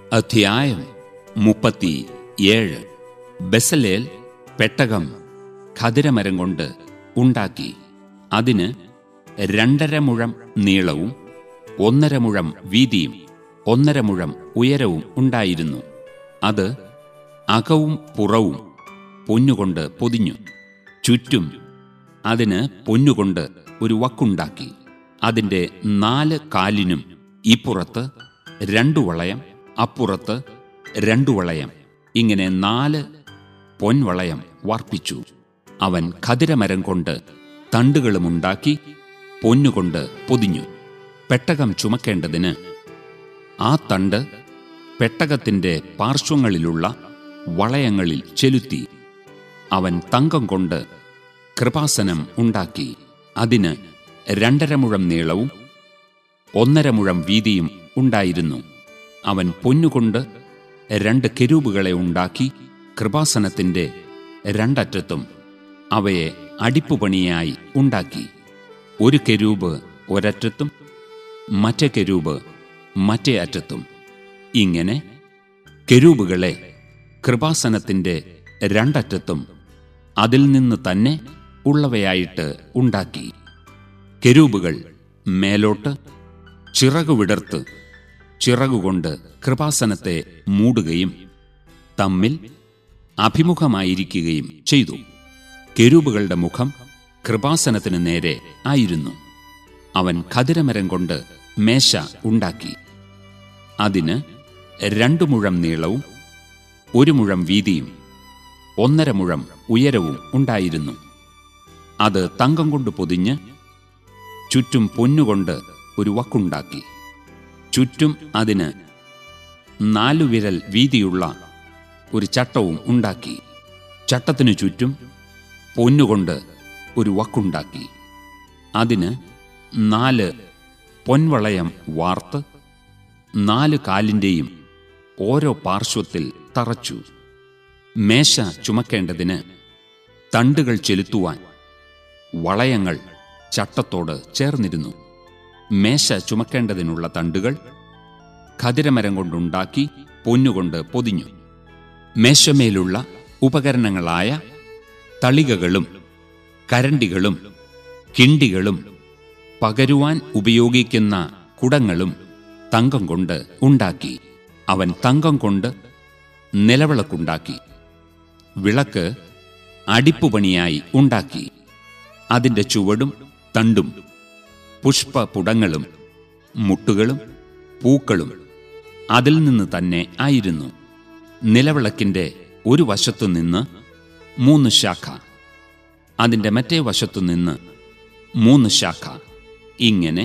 അധ്യായം മുപ്പത്തി ഏഴ് ബെസലേൽ പെട്ടകം ഖദിരമരം കൊണ്ട് ഉണ്ടാക്കി അതിന് രണ്ടര മുഴം നീളവും ഒന്നര മുഴം വീതിയും ഒന്നര മുഴം ഉയരവും ഉണ്ടായിരുന്നു അത് അകവും പുറവും പൊന്നുകൊണ്ട് പൊതിഞ്ഞു ചുറ്റും അതിന് പൊന്നുകൊണ്ട് ഒരു വക്കുണ്ടാക്കി അതിന്റെ നാല് കാലിനും ഇപ്പുറത്ത് രണ്ടു വളയം അപ്പുറത്ത് രണ്ടു വളയം ഇങ്ങനെ നാല് പൊൻവളയം വാർപ്പിച്ചു അവൻ ഖദിരമരം കൊണ്ട് തണ്ടുകളുമുണ്ടാക്കി പൊന്നുകൊണ്ട് പൊതിഞ്ഞു പെട്ടകം ചുമക്കേണ്ടതിന് ആ തണ്ട് പെട്ടകത്തിന്റെ പാർശ്വങ്ങളിലുള്ള വളയങ്ങളിൽ ചെലുത്തി അവൻ തങ്കം കൊണ്ട് കൃപാസനം ഉണ്ടാക്കി അതിന് രണ്ടര മുഴം നീളവും ഒന്നര മുഴം വീതിയും ഉണ്ടായിരുന്നു അവൻ പൊന്നുകൊണ്ട് രണ്ട് കെരൂബുകളെ ഉണ്ടാക്കി കൃപാസനത്തിന്റെ രണ്ടറ്റത്തും അവയെ അടിപ്പുപണിയായി ഉണ്ടാക്കി ഒരു കെരൂബ് ഒരറ്റത്തും മറ്റേ കെരൂബ് മറ്റേ അറ്റത്തും ഇങ്ങനെ കെരൂബുകളെ കൃപാസനത്തിന്റെ രണ്ടറ്റത്തും അതിൽ നിന്ന് തന്നെ ഉള്ളവയായിട്ട് ഉണ്ടാക്കി കെരൂബുകൾ മേലോട്ട് ചിറകു വിടർത്ത് ചിറകുകൊണ്ട് കൃപാസനത്തെ മൂടുകയും തമ്മിൽ അഭിമുഖമായിരിക്കുകയും ചെയ്തു കെരൂബുകളുടെ മുഖം കൃപാസനത്തിന് നേരെ ആയിരുന്നു അവൻ ഖദിരമരം കൊണ്ട് മേശ ഉണ്ടാക്കി അതിന് രണ്ടു മുഴം നീളവും ഒരു മുഴം വീതിയും ഒന്നര മുഴം ഉയരവും ഉണ്ടായിരുന്നു അത് തങ്കം കൊണ്ട് പൊതിഞ്ഞ് ചുറ്റും പൊന്നുകൊണ്ട് ഒരു വക്കുണ്ടാക്കി ചുറ്റും അതിന് നാലു വിരൽ വീതിയുള്ള ഒരു ചട്ടവും ഉണ്ടാക്കി ചട്ടത്തിനു ചുറ്റും പൊന്നുകൊണ്ട് ഒരു വക്കുണ്ടാക്കി അതിന് നാല് പൊൻവളയം വാർത്ത് നാല് കാലിൻ്റെയും ഓരോ പാർശ്വത്തിൽ തറച്ചു മേശ ചുമക്കേണ്ടതിന് തണ്ടുകൾ ചെലുത്തുവാൻ വളയങ്ങൾ ചട്ടത്തോട് ചേർന്നിരുന്നു മേശ ചുമക്കേണ്ടതിനുള്ള തണ്ടുകൾ ഖദിരമരം കൊണ്ടുണ്ടാക്കി പൊന്നുകൊണ്ട് പൊതിഞ്ഞു മേശമേലുള്ള ഉപകരണങ്ങളായ തളികകളും കരണ്ടികളും കിണ്ടികളും പകരുവാൻ ഉപയോഗിക്കുന്ന കുടങ്ങളും തങ്കം കൊണ്ട് ഉണ്ടാക്കി അവൻ തങ്കം കൊണ്ട് നിലവിളക്കുണ്ടാക്കി വിളക്ക് അടിപ്പുപണിയായി ഉണ്ടാക്കി അതിന്റെ ചുവടും തണ്ടും പുഷ്പപുടങ്ങളും മുട്ടുകളും പൂക്കളും അതിൽ നിന്ന് തന്നെ ആയിരുന്നു നിലവിളക്കിന്റെ ഒരു വശത്തു നിന്ന് മൂന്ന് ശാഖ അതിന്റെ മറ്റേ വശത്തു നിന്ന് മൂന്ന് ശാഖ ഇങ്ങനെ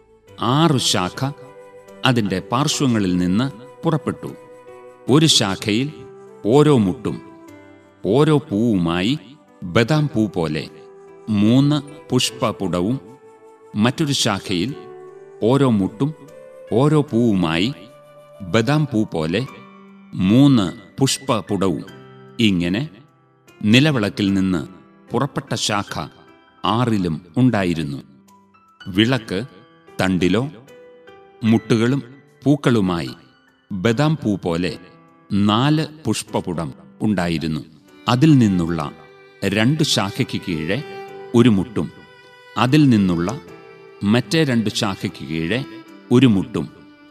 ആറു ശാഖ അതിന്റെ പാർശ്വങ്ങളിൽ നിന്ന് പുറപ്പെട്ടു ഒരു ശാഖയിൽ ഓരോ മുട്ടും ഓരോ പൂവുമായി ബദാം പൂ പോലെ മൂന്ന് പുഷ്പപുടവും മറ്റൊരു ശാഖയിൽ ഓരോ മുട്ടും ഓരോ പൂവുമായി ബദാം പൂ പോലെ മൂന്ന് പുഷ്പപുടവും ഇങ്ങനെ നിലവിളക്കിൽ നിന്ന് പുറപ്പെട്ട ശാഖ ആറിലും ഉണ്ടായിരുന്നു വിളക്ക് തണ്ടിലോ മുട്ടുകളും പൂക്കളുമായി ബദാം പൂ പോലെ നാല് പുഷ്പപുടം ഉണ്ടായിരുന്നു അതിൽ നിന്നുള്ള രണ്ട് ശാഖയ്ക്ക് കീഴെ ഒരു മുട്ടും അതിൽ നിന്നുള്ള മറ്റേ രണ്ട് ശാഖയ്ക്ക് കീഴെ ഒരു മുട്ടും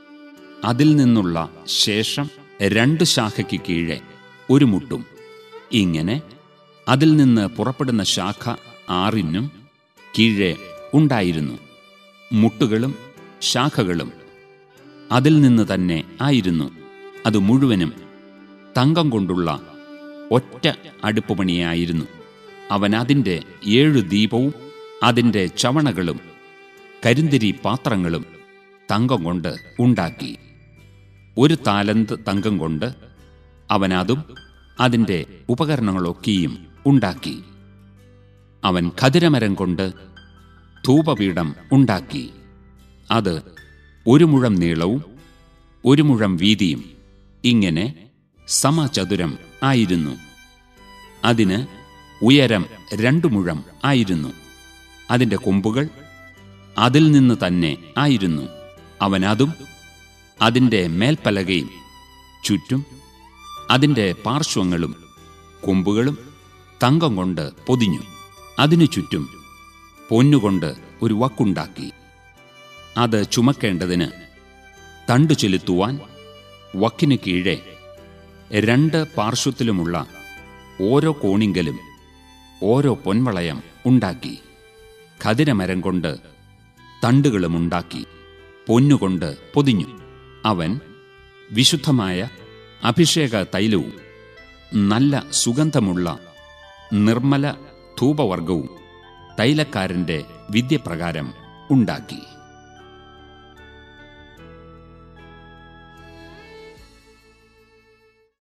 അതിൽ നിന്നുള്ള ശേഷം രണ്ട് ശാഖയ്ക്ക് കീഴെ ഒരു മുട്ടും ഇങ്ങനെ അതിൽ നിന്ന് പുറപ്പെടുന്ന ശാഖ ആറിനും കീഴെ ഉണ്ടായിരുന്നു മുട്ടുകളും ശാഖകളും അതിൽ നിന്ന് തന്നെ ആയിരുന്നു അത് മുഴുവനും തങ്കം കൊണ്ടുള്ള ഒറ്റ അടുപ്പുപണിയായിരുന്നു അവൻ അതിൻ്റെ ഏഴു ദീപവും അതിൻ്റെ ചവണകളും കരിന്തിരി പാത്രങ്ങളും തങ്കം കൊണ്ട് ഉണ്ടാക്കി ഒരു താലന്ത് തങ്കം കൊണ്ട് അവൻ അതും അതിൻ്റെ ഉപകരണങ്ങളൊക്കെയും ഉണ്ടാക്കി അവൻ ഖദിരമരം കൊണ്ട് ധൂപപീഠം ഉണ്ടാക്കി അത് ഒരു മുഴം നീളവും ഒരു മുഴം വീതിയും ഇങ്ങനെ സമചതുരം ആയിരുന്നു അതിന് ഉയരം രണ്ടു മുഴം ആയിരുന്നു അതിന്റെ കൊമ്പുകൾ അതിൽ നിന്ന് തന്നെ ആയിരുന്നു അവൻ അതും അതിന്റെ മേൽപ്പലകയും ചുറ്റും അതിൻ്റെ പാർശ്വങ്ങളും കൊമ്പുകളും തങ്കം കൊണ്ട് പൊതിഞ്ഞു അതിനു ചുറ്റും പൊന്നുകൊണ്ട് ഒരു വക്കുണ്ടാക്കി അത് ചുമക്കേണ്ടതിന് തണ്ടു ചെലുത്തുവാൻ വക്കിന് കീഴെ രണ്ട് പാർശ്വത്തിലുമുള്ള ഓരോ കോണിങ്കലും ഓരോ പൊൻവളയം ഉണ്ടാക്കി ഖതിരമരം കൊണ്ട് തണ്ടുകളും ഉണ്ടാക്കി പൊന്നുകൊണ്ട് പൊതിഞ്ഞു അവൻ വിശുദ്ധമായ അഭിഷേക തൈലവും നല്ല സുഗന്ധമുള്ള നിർമ്മല ധൂപവർഗവും തൈലക്കാരന്റെ വിദ്യപ്രകാരം ഉണ്ടാക്കി